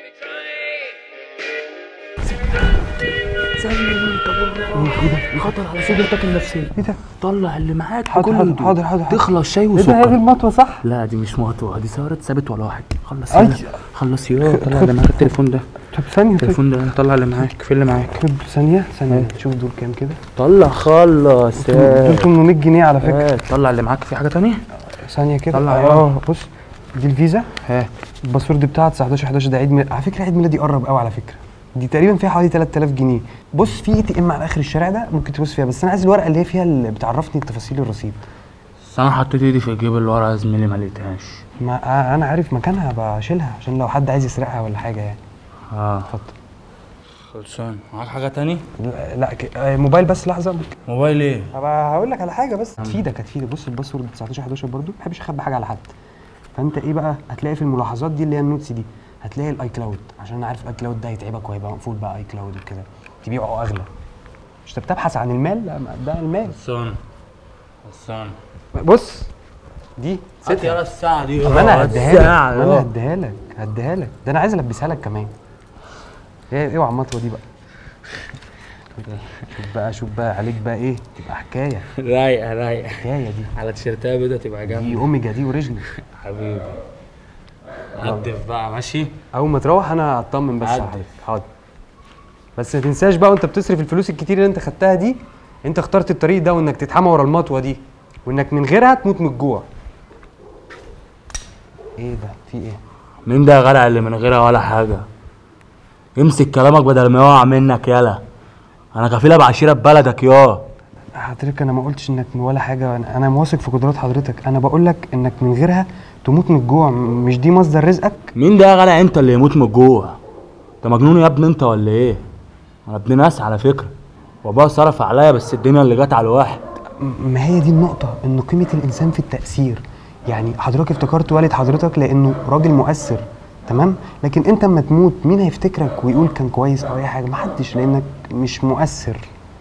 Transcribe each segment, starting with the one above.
سلم طب والله خطر على صحتك النفسيه ايه ده؟ طلع اللي معاك حاضر بكل حاضر هدوء. حاضر حاضر حاضر. تخلص شاي ايه ده هي دي وسكر المطوه صح؟ لا دي مش مقطوعه دي سهرة ثابت ولا واحد خلص أي. يلا خلص يلا طلع اللي معاك التليفون ده طب ثانيه طيب التليفون ده طلع اللي معاك في اللي معاك خد ثانيه ثانيه شوف دول كام كده طلع خلص دول 800 جنيه على فكره آه، طلع اللي معاك في حاجه تانية ثانيه كده طلع اه بص دي الفيزا ها الباسورد بتاعها 19 11 ده عيد ميلاد على فكره عيد ميلادي قرب قوي على فكره دي تقريبا فيها حوالي 3000 جنيه بص في اي تي ام على اخر الشارع ده ممكن تبص فيها بس انا عايز الورقه اللي هي فيها اللي بتعرفني تفاصيل الرصيد بس انا حطيت ايدي في الجيب اللي ورا يا زميلي ما لقيتهاش ما آه انا عارف مكانها بشيلها عشان لو حد عايز يسرقها ولا حاجه يعني اه اتفضل خلصان معاك حاجه تاني لا, لا ك... آه موبايل بس لحظه موبايل ايه هبقى هقول لك على حاجه بس تفيدك هتفيدك بص الباسورد 19 11 برضو ما بحبش اخبي حاجه على حد فانت ايه بقى هتلاقي في الملاحظات دي اللي هي النوتس دي هتلاقي الاي كلاود عشان انا عارف الاي كلاود ده هيتعبك وهيبقى مقفول بقى اي كلاود وكده تبيعه اغلى مش انت بتبحث عن المال لا ما ده المال خلصان خلصان بص دي هات ستها. يلا الساعه دي طب انا هديها لك الساعة، انا يلا. هديها لك هديها لك ده انا عايز البسها لك كمان ايه اوعى المطوه دي بقى شوف بقى شوف بقى عليك بقى ايه تبقى حكايه رايقه رايقه حكايه دي على تيشيرتها بيضه تبقى دي جامده اوميجا دي اوريجينال حبيبي عدف بقى ماشي اول ما تروح انا هطمن بس عدل. عليك حاضر بس ما تنساش بقى وانت بتصرف الفلوس الكتير اللي انت خدتها دي انت اخترت الطريق ده وانك تتحمى ورا المطوه دي وانك من غيرها تموت من الجوع ايه ده في ايه مين ده يا غرع اللي من غيرها ولا حاجه امسك كلامك بدل ما يقع منك يالا انا كفيله بعشيره ببلدك يا حضرتك انا ما قلتش انك ولا حاجه انا انا واثق في قدرات حضرتك انا بقول لك انك من غيرها تموت من الجوع م- مش دي مصدر رزقك مين ده يا غرع انت اللي يموت من الجوع انت مجنون يا ابني انت ولا ايه انا ابن ناس على فكره وابويا صرف عليا بس الدنيا اللي جت على الواحد م- ما هي دي النقطة إن قيمة الإنسان في التأثير يعني حضرتك افتكرت والد حضرتك لأنه راجل مؤثر تمام لكن أنت أما تموت مين هيفتكرك ويقول كان كويس أو أي حاجة محدش لأنك مش مؤثر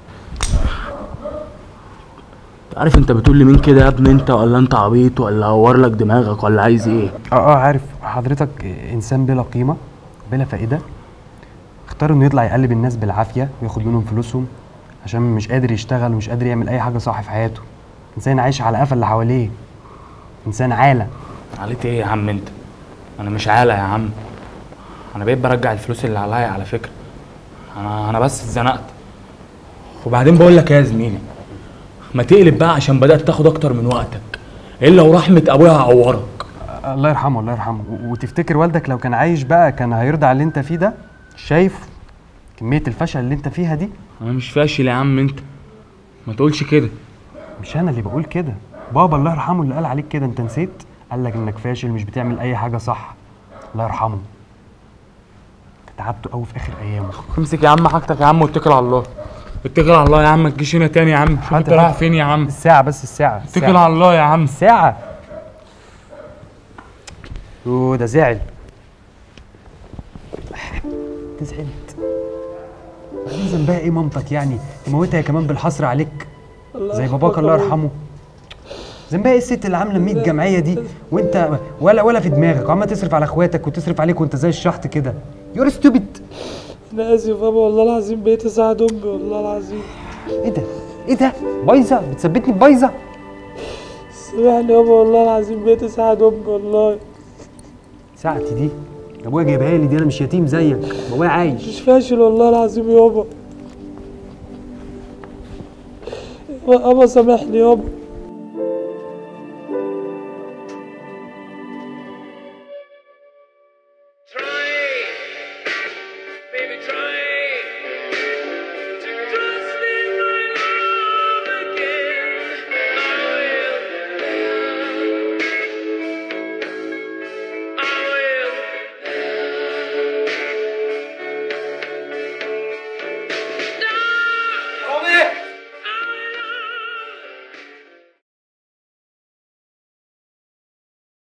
عارف انت بتقول لي مين كده يا ابني انت ولا انت عبيط ولا هور لك دماغك ولا عايز ايه اه اه عارف حضرتك إنسان بلا قيمة بلا فائدة اختار إنه يطلع يقلب الناس بالعافية وياخد منهم فلوسهم عشان مش قادر يشتغل ومش قادر يعمل أي حاجة صح في حياته إنسان عايش على قفا اللي حواليه إنسان عالة عليت ايه يا عم انت انا مش عالة يا عم انا بقيت برجع الفلوس اللي عليا على فكره انا انا بس اتزنقت وبعدين بقول لك إيه يا زميلي ما تقلب بقى عشان بدات تاخد اكتر من وقتك الا ورحمه ابويا هعورك الله يرحمه الله يرحمه و- وتفتكر والدك لو كان عايش بقى كان هيرضى على اللي انت فيه ده شايف كمية الفشل اللي انت فيها دي انا مش فاشل يا عم انت ما تقولش كده مش انا اللي بقول كده بابا الله يرحمه اللي قال عليك كده انت نسيت قال لك انك فاشل مش بتعمل اي حاجة صح الله يرحمه تعبته قوي في اخر ايامه امسك يا عم حاجتك يا عم واتكل على الله اتكل على الله يا عم ما تجيش هنا تاني يا عم شوف انت حاضر، رايح حاضر. فين يا عم الساعة بس الساعة اتكل الساعة. على الله يا عم الساعة اوه ده زعل انت زعلت بعدين ذنبها ايه مامتك يعني تموتها كمان بالحصر عليك زي باباك الله يرحمه ذنبها ايه الست اللي عامله 100 جمعيه دي وانت ولا ولا في دماغك وعمال تصرف على اخواتك وتصرف عليك وانت زي الشحط كده يور ستوبيد انا اسف يابا والله العظيم بقيت اساعد امي والله العظيم ايه ده ايه ده بايظه بتثبتني بايظه سامحني يابا والله العظيم بقيت اساعد امي والله ساعتي دي ابويا جايبها لي دي انا مش يتيم زيك بابويا عايش مش فاشل والله العظيم يابا يابا سامحني يابا